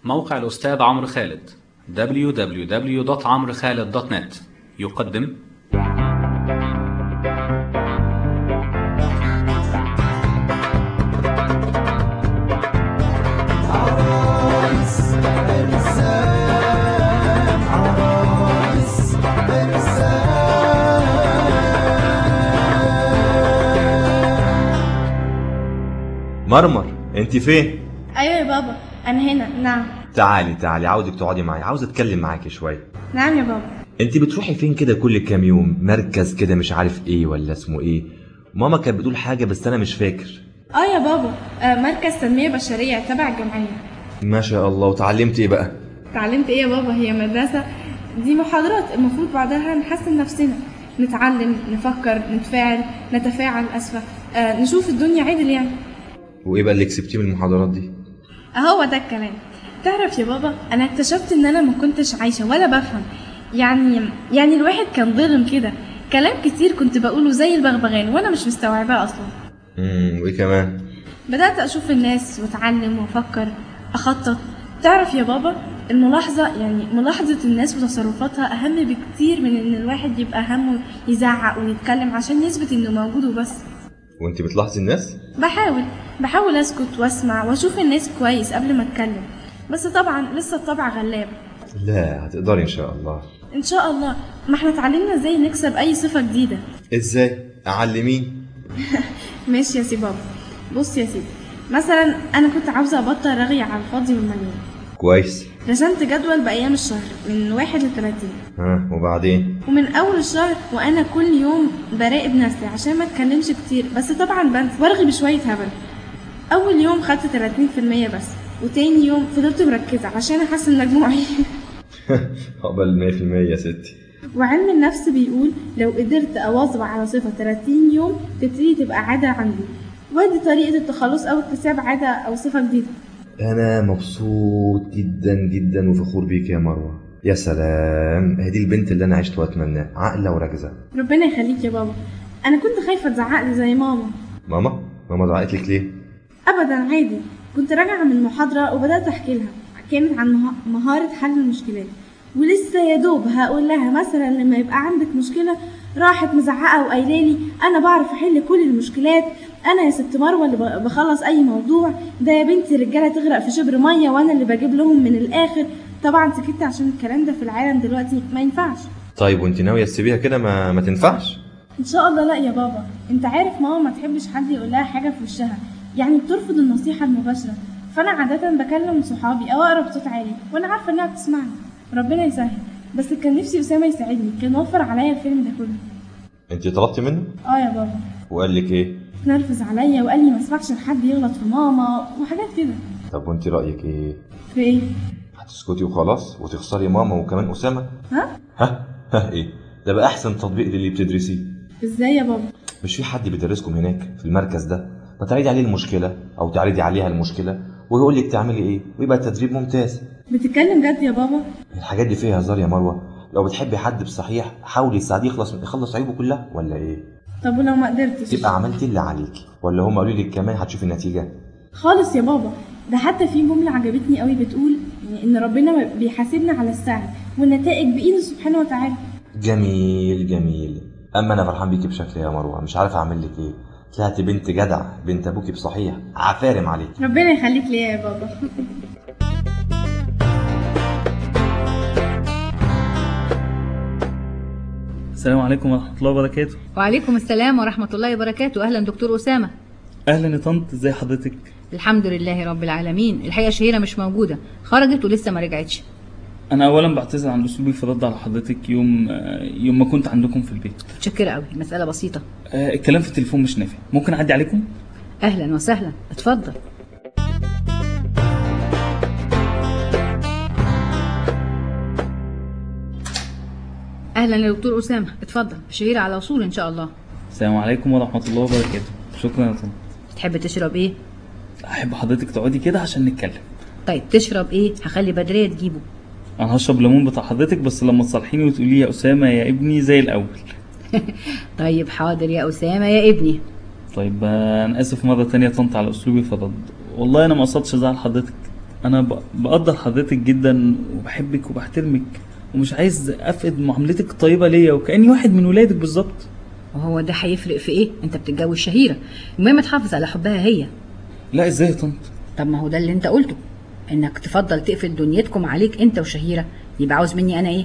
موقع الأستاذ عمرو خالد www.عمرخالد.net يقدم مرمر انت فين ايوه يا بابا انا هنا نعم تعالي تعالي عاوزك تقعدي معايا عاوز اتكلم معاكي شويه نعم يا بابا انت بتروحي فين كده كل كام يوم مركز كده مش عارف ايه ولا اسمه ايه ماما كانت بتقول حاجه بس انا مش فاكر اه يا بابا آه مركز تنميه بشريه تبع الجمعيه ما شاء الله وتعلمت ايه بقى اتعلمت ايه يا بابا هي مدرسه دي محاضرات المفروض بعدها نحسن نفسنا نتعلم نفكر نتفاعل نتفاعل اسفه آه نشوف الدنيا عدل يعني وايه بقى اللي كسبتيه من المحاضرات دي اهو ده الكلام تعرف يا بابا انا اكتشفت ان انا ما كنتش عايشه ولا بفهم يعني يعني الواحد كان ظلم كده كلام كتير كنت بقوله زي البغبغان وانا مش مستوعباه اصلا امم وايه كمان بدات اشوف الناس واتعلم وافكر اخطط تعرف يا بابا الملاحظة يعني ملاحظة الناس وتصرفاتها أهم بكتير من إن الواحد يبقى همه يزعق ويتكلم عشان يثبت إنه موجود وبس وانت بتلاحظي الناس بحاول بحاول اسكت واسمع واشوف الناس كويس قبل ما اتكلم بس طبعا لسه الطبع غلاب لا هتقدري ان شاء الله ان شاء الله ما احنا اتعلمنا ازاي نكسب اي صفة جديدة ازاي اعلمين ماشي يا سي بابا بص يا سيدي مثلا انا كنت عاوزة ابطل رغي على الفاضي والمليان كويس رسمت جدول بايام الشهر من واحد لتلاتين ها وبعدين ومن اول الشهر وانا كل يوم براقب نفسي عشان ما اتكلمش كتير بس طبعا بنسى وارغي بشويه هبل اول يوم خدت 30% بس وتاني يوم فضلت مركزه عشان احسن مجموعي قبل 100% يا ستي وعلم النفس بيقول لو قدرت اواظب على صفه 30 يوم تبتدي تبقى عاده عندي ودي طريقه التخلص او اكتساب عاده او صفه جديده انا مبسوط جدا جدا وفخور بيك يا مروه يا سلام هدي البنت اللي انا عشت واتمناها عاقله وراكزه ربنا يخليك يا بابا انا كنت خايفه تزعق لي زي ماما ماما ماما زعقت لك ليه ابدا عادي كنت راجعه من محاضره وبدات احكي لها كانت عن مه- مهاره حل المشكلات ولسه يا دوب هقول لها مثلا لما يبقى عندك مشكله راحت مزعقه وقايله لي انا بعرف احل كل المشكلات انا يا ست مروه اللي ب- بخلص اي موضوع ده يا بنتي رجاله تغرق في شبر ميه وانا اللي بجيب لهم من الاخر طبعا سكت عشان الكلام ده في العالم دلوقتي ما ينفعش طيب وانت ناويه تسيبيها كده ما ما تنفعش ان شاء الله لا يا بابا انت عارف ماما ما تحبش حد يقول لها حاجه في وشها يعني بترفض النصيحه المباشره فانا عاده بكلم صحابي او اقرا بصوت عالي وانا عارفه انها بتسمعني ربنا يسهل بس كان نفسي اسامه يساعدني كان وفر عليا الفيلم ده كله انت طلبتي منه اه يا بابا وقال لك ايه اتنرفز عليا وقال لي ما اسمحش لحد يغلط في ماما وحاجات كده طب وانت رايك ايه في ايه هتسكتي وخلاص وتخسري ماما وكمان اسامه ها ها ها ايه ده بقى احسن تطبيق للي بتدرسيه ازاي يا بابا مش في حد بيدرسكم هناك في المركز ده ما تعرضي عليه المشكله او تعرضي عليها المشكله ويقول لك تعملي ايه ويبقى التدريب ممتاز بتتكلم جد يا بابا الحاجات دي فيها هزار يا مروه لو بتحبي حد بصحيح حاولي تساعديه يخلص يخلص عيوبه كلها ولا ايه طب ولو ما قدرتش تبقى عملتي اللي عليكي ولا هم قالوا لك كمان هتشوفي النتيجه خالص يا بابا ده حتى في جملة عجبتني قوي بتقول إن ربنا بيحاسبنا على السعي والنتائج بإيده سبحانه وتعالى جميل جميل اما انا فرحان بيكي بشكل يا مروه مش عارف اعمل لك ايه طلعتي بنت جدع بنت ابوكي بصحيح عفارم عليك ربنا يخليك ليا يا بابا السلام عليكم ورحمة الله وبركاته وعليكم السلام ورحمة الله وبركاته أهلا دكتور أسامة أهلا يا طنط ازي حضرتك الحمد لله رب العالمين الحقيقة شهيرة مش موجودة خرجت ولسه ما رجعتش أنا أولا بعتذر عن أسلوبي في الرد على حضرتك يوم آه، يوم ما كنت عندكم في البيت متشكرة قوي مسألة بسيطة آه، الكلام في التليفون مش نافع ممكن أعدي عليكم أهلا وسهلا اتفضل أهلا يا دكتور أسامة اتفضل شهيرة على وصول إن شاء الله السلام عليكم ورحمة الله وبركاته شكرا يا طنط تحب تشرب إيه؟ أحب حضرتك تقعدي كده عشان نتكلم طيب تشرب إيه؟ هخلي بدرية تجيبه أنا هشرب ليمون بتاع حضرتك بس لما تصالحيني وتقولي يا أسامة يا ابني زي الأول طيب حاضر يا أسامة يا ابني طيب آه، أنا آسف مرة تانية يا طنط على أسلوبي في الرد والله أنا ما قصدتش أزعل حضرتك انا ب- بقدر حضرتك جدا وبحبك وبحترمك ومش عايز افقد معاملتك الطيبه ليا وكاني واحد من ولادك بالظبط وهو ده هيفرق في ايه انت بتتجوز شهيره المهم تحافظ على حبها هي لا ازاي يا طنط طب ما هو ده اللي انت قلته انك تفضل تقفل دنيتكم عليك انت وشهيره يبقى عاوز مني انا ايه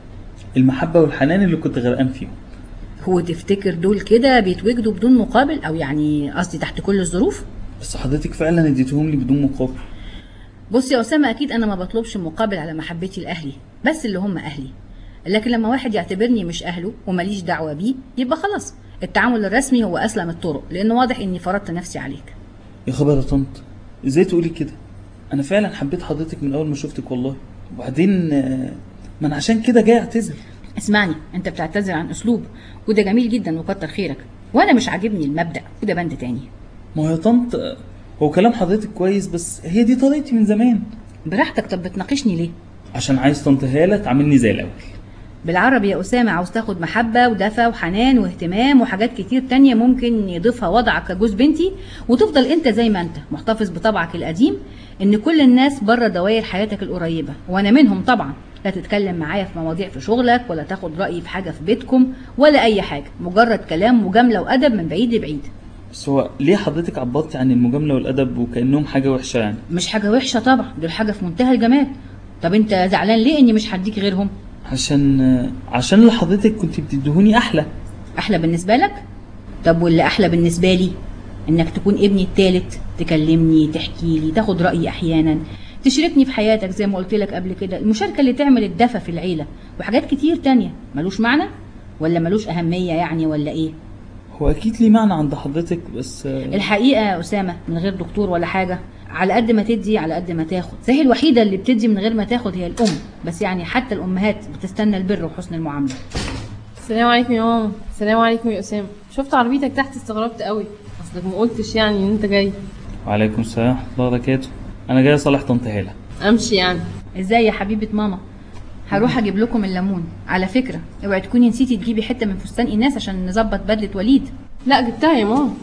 المحبه والحنان اللي كنت غرقان فيهم هو تفتكر دول كده بيتوجدوا بدون مقابل او يعني قصدي تحت كل الظروف بس حضرتك فعلا اديتهم لي بدون مقابل بص يا اسامه اكيد انا ما بطلبش مقابل على محبتي لاهلي بس اللي هم اهلي لكن لما واحد يعتبرني مش اهله ومليش دعوه بيه يبقى خلاص التعامل الرسمي هو اسلم الطرق لانه واضح اني فرضت نفسي عليك يا خبر يا طنط ازاي تقولي كده انا فعلا حبيت حضرتك من اول ما شفتك والله وبعدين آه، ما انا عشان كده جاي اعتذر اسمعني انت بتعتذر عن اسلوب وده جميل جدا وكتر خيرك وانا مش عاجبني المبدا وده بند تاني ما هو يا طنط آه، هو كلام حضرتك كويس بس هي دي طريقتي من زمان براحتك طب بتناقشني ليه عشان عايز طنط هاله تعاملني زي الاول بالعربي يا أسامة عاوز تاخد محبة ودفى وحنان واهتمام وحاجات كتير تانية ممكن يضيفها وضعك كجوز بنتي وتفضل انت زي ما انت محتفظ بطبعك القديم ان كل الناس بره دوائر حياتك القريبة وانا منهم طبعا لا تتكلم معايا في مواضيع في شغلك ولا تاخد رأيي في حاجة في بيتكم ولا أي حاجة مجرد كلام مجاملة وأدب من بعيد لبعيد بس هو ليه حضرتك عبرتي عن المجامله والادب وكانهم حاجه وحشه يعني مش حاجة وحشة طبعا دول حاجة في منتهى الجمال طب انت زعلان ليه اني مش هديك غيرهم عشان آه، عشان اللي حضرتك كنت بتديهوني احلى احلى بالنسبه لك طب واللي احلى بالنسبه لي انك تكون ابني التالت تكلمني تحكي لي تاخد رايي احيانا تشاركني في حياتك زي ما قلت لك قبل كده المشاركه اللي تعمل الدفى في العيله وحاجات كتير تانية ملوش معنى ولا ملوش اهميه يعني ولا ايه هو اكيد ليه معنى عند حضرتك بس آه، الحقيقه يا اسامه من غير دكتور ولا حاجه على قد ما تدي على قد ما تاخد صحيح الوحيده اللي بتدي من غير ما تاخد هي الام بس يعني حتى الامهات بتستنى البر وحسن المعامله السلام عليكم يا ماما السلام عليكم يا اسامه شفت عربيتك تحت استغربت قوي اصلك ما قلتش يعني ان انت جاي وعليكم السلام ورحمه الله وبركاته انا جاي اصالح طنط هاله امشي يعني ازاي يا حبيبه ماما هروح اجيب لكم الليمون على فكره اوعي تكوني نسيتي تجيبي حته من فستان ايناس عشان نظبط بدله وليد لا جبتها يا ماما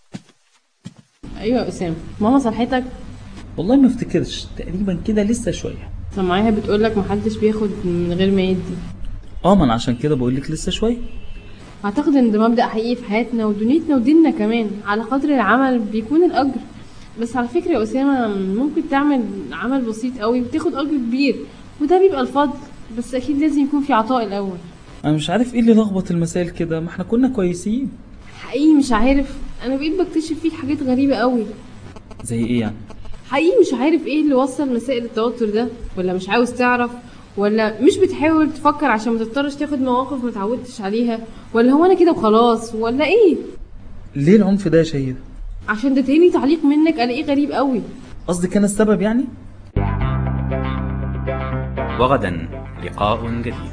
ايوه يا اسامه ماما صلحتك والله ما افتكرش تقريبا كده لسه شويه سامعاها بتقول لك محدش بياخد من غير ما يدي اه ما انا عشان كده بقول لك لسه شويه اعتقد ان ده مبدا حقيقي في حياتنا ودنيتنا وديننا كمان على قدر العمل بيكون الاجر بس على فكره يا اسامه ممكن تعمل عمل بسيط قوي وتاخد اجر كبير وده بيبقى الفضل بس اكيد لازم يكون في عطاء الاول انا مش عارف ايه اللي لخبط المسائل كده ما احنا كنا كويسين حقيقي مش عارف انا بقيت بكتشف فيك حاجات غريبه قوي زي ايه يعني حقيقي مش عارف ايه اللي وصل مسائل التوتر ده ولا مش عاوز تعرف ولا مش بتحاول تفكر عشان ما تضطرش تاخد مواقف ما تعودتش عليها ولا هو انا كده وخلاص ولا ايه ليه العنف ده يا شهيده عشان ده تاني تعليق منك الاقيه غريب قوي قصدك انا السبب يعني وغدا لقاء جديد